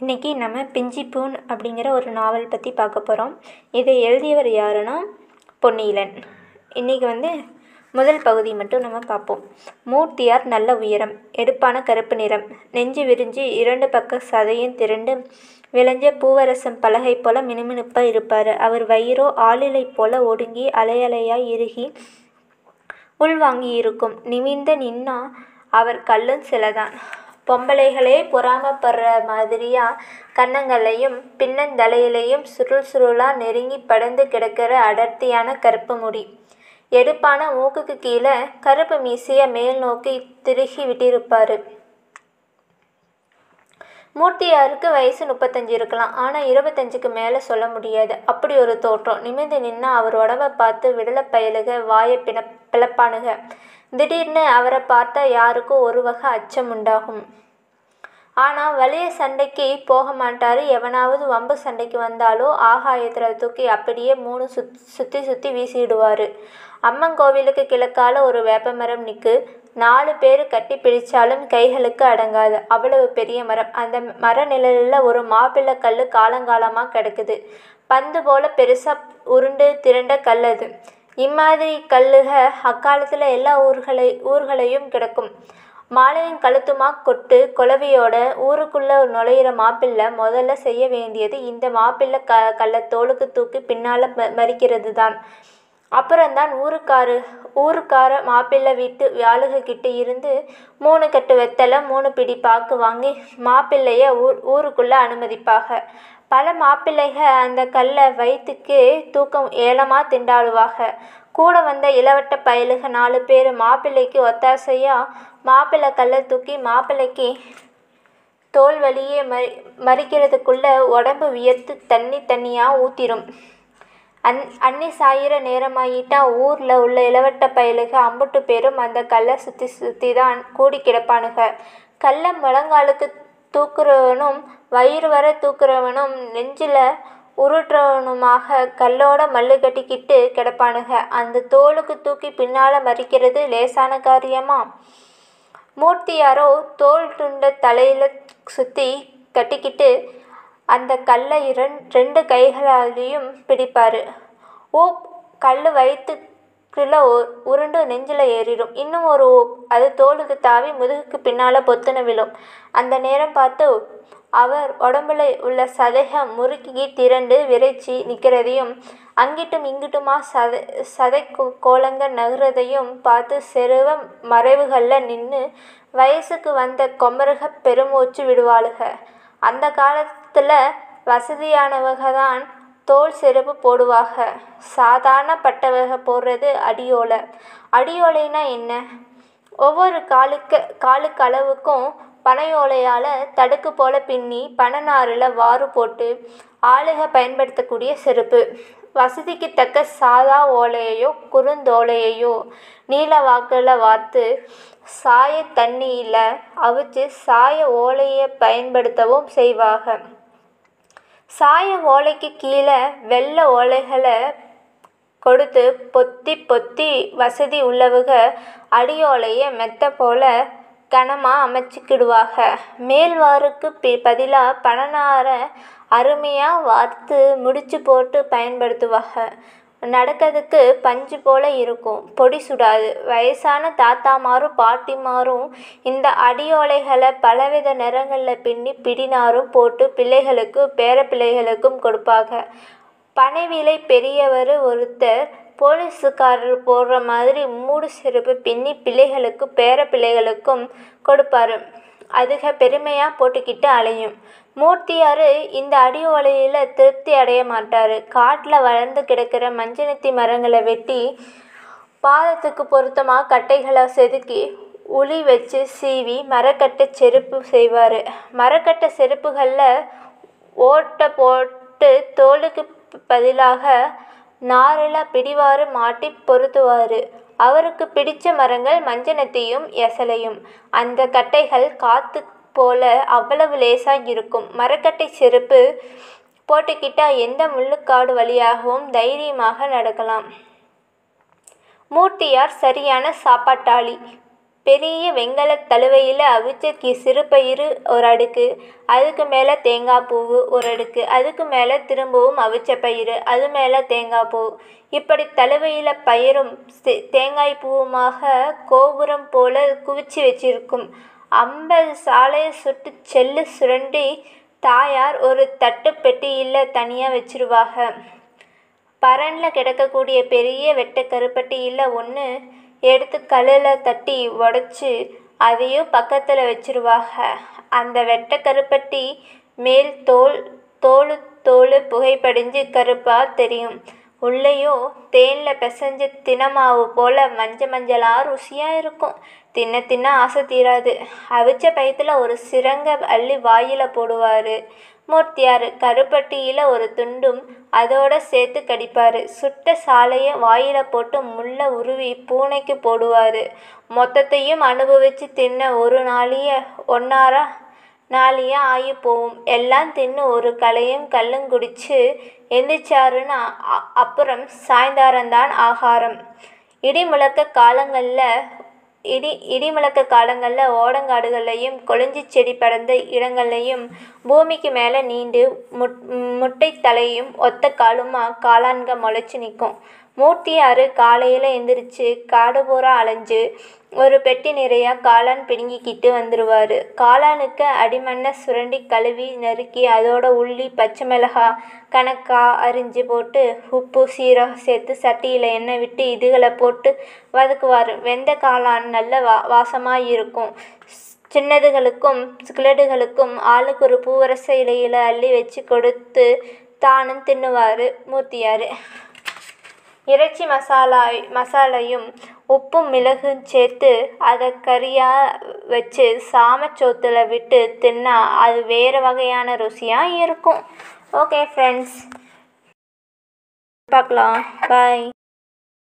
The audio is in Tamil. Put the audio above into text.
இன்றைக்கி நம்ம பிஞ்சி பூன் அப்படிங்கிற ஒரு நாவல் பற்றி பார்க்க போகிறோம் இதை எழுதியவர் யாருன்னா பொன்னியிலன் இன்றைக்கி வந்து முதல் பகுதி மட்டும் நம்ம பார்ப்போம் மூர்த்தியார் நல்ல உயரம் எடுப்பான கருப்பு நிறம் நெஞ்சு விரிஞ்சு இரண்டு பக்க சதையும் திரண்டு விளைஞ்ச பூவரசம் பலகை போல மினுமினுப்பாக இருப்பார் அவர் வயிறோ ஆளிலை போல ஒடுங்கி அலையலையாய் இறுகி உள்வாங்கி இருக்கும் நிமிர்ந்த நின்னா அவர் கல்லும் சிலதான் பொம்பளைகளே பொறாமப்படுற மாதிரியா கன்னங்களையும் பின்னந்தலையிலையும் சுருள் சுருளாக நெருங்கி படர்ந்து கிடக்கிற அடர்த்தியான கருப்பு முடி எடுப்பான மூக்குக்கு கீழே கருப்பு மீசையை மேல் நோக்கி திருகி விட்டிருப்பார் மூர்த்தியாருக்கு வயசு முப்பத்தஞ்சு இருக்கலாம் ஆனால் இருபத்தஞ்சுக்கு மேலே சொல்ல முடியாது அப்படி ஒரு தோற்றம் நிமிர்ந்து நின்னா அவர் உடம்ப பார்த்து விடலை பயலுக வாயை பின பிளப்பானுக திடீர்னு அவரை பார்த்தா யாருக்கும் ஒரு வகை அச்சம் உண்டாகும் ஆனால் வலிய சண்டைக்கு போக மாட்டார் எவனாவது வம்பு சண்டைக்கு வந்தாலோ ஆகாயத்தில் தூக்கி அப்படியே மூணு சுத் சுற்றி சுற்றி வீசிடுவார் அம்மன் கோவிலுக்கு கிழக்கால ஒரு வேப்பமரம் நிற்கு நாலு பேர் கட்டி பிடிச்சாலும் கைகளுக்கு அடங்காது அவ்வளவு பெரிய மரம் அந்த மர நிழலில் ஒரு மாப்பிள்ளை கல் காலங்காலமாக கிடக்குது பந்து போல் பெருசாக உருண்டு திரண்ட கல் அது இம்மாதிரி கல்லுக அக்காலத்தில் எல்லா ஊர்களை ஊர்களையும் கிடக்கும் மாலையும் கழுத்துமா கொட்டு குலவையோட ஊருக்குள்ளே நுழையிற மாப்பிள்ளை முதல்ல செய்ய வேண்டியது இந்த மாப்பிள்ளை க கல்லை தோளுக்கு தூக்கி பின்னால் ம மறிக்கிறது தான் அப்புறம்தான் ஊருக்காரு ஊருக்கார மாப்பிள்ளை வீட்டு ஆளுகக்கிட்ட இருந்து மூணு கட்டு வெத்தலை மூணு பிடி பாக்கு வாங்கி மாப்பிள்ளைய ஊர் ஊருக்குள்ளே அனுமதிப்பாக பல மாப்பிள்ளைக அந்த கல்லை வயிற்றுக்கு தூக்கம் ஏலமாக திண்டாடுவாக கூட வந்த இளவட்ட பயலுக நாலு பேர் மாப்பிள்ளைக்கு ஒத்தாசையாக மாப்பிள்ளை கல்லை தூக்கி மாப்பிள்ளைக்கு தோல் வலியே மறி மறிக்கிறதுக்குள்ளே உடம்பு வியர்த்து தண்ணி தண்ணியாக ஊற்றிடும் அன் அன்னி சாயிற நேரமாயிட்டா ஊரில் உள்ள இளவட்ட பயலுக அம்புட்டு பேரும் அந்த கல்லை சுற்றி சுற்றி தான் கூடி கிடப்பானுக கல்லை முழங்காலுக்கு தூக்குறவனும் வயிறு வர தூக்குறவனும் நெஞ்சில் உருட்டுறவனுமாக கல்லோட மல்லு கட்டிக்கிட்டு கிடப்பானுக அந்த தோலுக்கு தூக்கி பின்னால் மறிக்கிறது லேசான காரியமா மூர்த்தியாரோ தோல் துண்டை தலையில் சுற்றி கட்டிக்கிட்டு அந்த கல்லை இரண் ரெண்டு கைகளாலேயும் பிடிப்பார் ஓ கல் வயிற்றுக்குள்ள உருண்டு நெஞ்சில் ஏறிடும் இன்னும் ஒரு அது தோலுக்கு தாவி முதுகுக்கு பின்னால் பொத்துன விழும் அந்த நேரம் பார்த்து அவர் உடம்புல உள்ள சதைக முறுக்கி திரண்டு விரைச்சி நிற்கிறதையும் அங்கிட்டும் இங்கிட்டுமா சதை சதை கோலங்க நகுறதையும் பார்த்து செருவ மறைவுகளில் நின்று வயசுக்கு வந்த கொமருக பெருமூச்சு விடுவாளுக அந்த காலத்தில் வசதியானவக தான் தோல் செருப்பு போடுவாங்க சாதாரணப்பட்டவக போடுறது அடியோலை அடியோலைனா என்ன ஒவ்வொரு காலுக்கு காலுக்கு அளவுக்கும் பனையோலையால் தடுக்கு போல் பின்னி பனைநாரில் வாறு போட்டு ஆளுக பயன்படுத்தக்கூடிய செருப்பு வசதிக்கு தக்க சாதா ஓலையையோ குறுந்தோலையையோ நீல வாக்கில் வார்த்து சாய தண்ணியில் அவிச்சு சாய ஓலையை பயன்படுத்தவும் செய்வாங்க சாய ஓலைக்கு கீழே வெள்ளை ஓலைகளை கொடுத்து பொத்தி பொத்தி வசதி உள்ளவங்க அடியோலையை மெத்த போல் கனமாக அமைச்சிக்கிடுவாங்க மேல்வாருக்கு பி பதிலாக பணநாரை அருமையாக வார்த்து முடிச்சு போட்டு பயன்படுத்துவாங்க நடக்கிறதுக்கு பஞ்சு போல் இருக்கும் பொடி சுடாது வயசான தாத்தாமாரும் பாட்டிமாரும் இந்த அடியோலைகளை பலவித நிறங்களில் பின்னி பிடினாரும் போட்டு பிள்ளைகளுக்கு பேர பிள்ளைகளுக்கும் கொடுப்பாங்க பனைவிலை பெரியவர் ஒருத்தர் போலீஸுக்காரர் போடுற மாதிரி மூடு செருப்பு பின்னி பிள்ளைகளுக்கு பேர பிள்ளைகளுக்கும் கொடுப்பாரு அதுக பெருமையாக போட்டுக்கிட்டு அலையும் மூர்த்தியார் இந்த அடி ஓலையில் திருப்தி அடைய மாட்டார் காட்டில் வளர்ந்து கிடக்கிற மஞ்சனத்தி மரங்களை வெட்டி பாதத்துக்கு பொருத்தமாக கட்டைகளை செதுக்கி உளி வச்சு சீவி மரக்கட்டை செருப்பு செய்வார் மரக்கட்டை செருப்புகளில் ஓட்டை போட்டு தோலுக்கு பதிலாக நாரில் பிடிவாறு மாட்டி பொருத்துவார் அவருக்கு பிடிச்ச மரங்கள் மஞ்சனத்தையும் எசலையும் அந்த கட்டைகள் காற்று போல அவ்வளவு லேசாக இருக்கும் மரக்கட்டை செருப்பு போட்டுக்கிட்டால் எந்த முள்ளுக்காடு வழியாகவும் தைரியமாக நடக்கலாம் மூர்த்தியார் சரியான சாப்பாட்டாளி பெரிய வெண்கல தழுவையில் அவிச்ச கி சிறுபயிறு ஒரு அடுக்கு அதுக்கு மேலே தேங்காய் பூவு ஒரு அடுக்கு அதுக்கு மேலே திரும்பவும் அவிச்ச பயிறு அது மேலே தேங்காய் பூ இப்படி தழுவையில் பயிரும் சே- தேங்காய் பூவுமாக கோபுரம் போல குவிச்சு வச்சிருக்கும் ஐம்பது சாலையை சுட்டு செல்லு சுரண்டி தாயார் ஒரு தட்டு பெட்டியில் தனியாக வச்சிருவாங்க பரனில் கிடக்கக்கூடிய பெரிய வெட்ட கருப்பட்டியில் ஒன்று எடுத்து கல்லில் தட்டி உடச்சி அதையும் பக்கத்தில் வச்சிருவாங்க அந்த வெட்ட கருப்பட்டி மேல் தோல் தோலு தோல் புகைப்படிஞ்சு கருப்பாக தெரியும் உள்ளேயோ தேனில் பிசைஞ்ச தினமாவு போல் மஞ்ச மஞ்சளாக ருசியாக இருக்கும் தின்ன தின்ன ஆசை தீராது அவிச்ச பயத்தில் ஒரு சிரங்க அள்ளி வாயில் போடுவார் மூர்த்தியார் கருப்பட்டியில் ஒரு துண்டும் அதோட சேர்த்து கடிப்பார் சுட்ட சாலையை வாயில் போட்டு முள்ள உருவி பூனைக்கு போடுவார் மொத்தத்தையும் அனுபவித்து தின்ன ஒரு நாளைய ஒன்னாரா நாளையே ஆகி போகும் எல்லாம் தின்னு ஒரு களையும் கல்லும் குடிச்சு எந்திரிச்சாருன்னா அ- அப்புறம் சாயந்தாரம்தான் ஆகாரம் இடி முழக்க காலங்களில் இடி இடி முழக்க காலங்களில் ஓடங்காடுகள்லையும் கொளிஞ்சி செடி படர்ந்த இடங்கள்லையும் பூமிக்கு மேலே நீண்டு முட் முட்டை தலையும் ஒத்த காலுமா காளான்க முளைச்சி நிற்கும் மூர்த்தியார் காலையில் எந்திரிச்சு காடு பூரா அலைஞ்சு ஒரு பெட்டி நிறைய காளான் பிடுங்கிக்கிட்டு வந்துடுவார் காளானுக்கு அடிமண்ணை சுரண்டி கழுவி நறுக்கி அதோட உள்ளி பச்சை மிளகாய் கணக்கா அரிஞ்சு போட்டு உப்பு சீரகம் சேர்த்து சட்டியில் எண்ணெய் விட்டு இதுகளை போட்டு வதக்குவார் வெந்த காளான் நல்ல வா வாசமாக இருக்கும் சின்னதுகளுக்கும் கிழடுகளுக்கும் ஆளுக்கு ஒரு பூவரச இலையில் அள்ளி வச்சு கொடுத்து தானும் தின்னுவார் மூர்த்தியார் இறைச்சி மசாலா மசாலையும் உப்பும் மிளகும் சேர்த்து அதை கறியாக வச்சு சாமச்சோத்தில் விட்டு தின்னா அது வேறு வகையான ருசியாக இருக்கும் ஓகே ஃப்ரெண்ட்ஸ் பார்க்கலாம் பாய்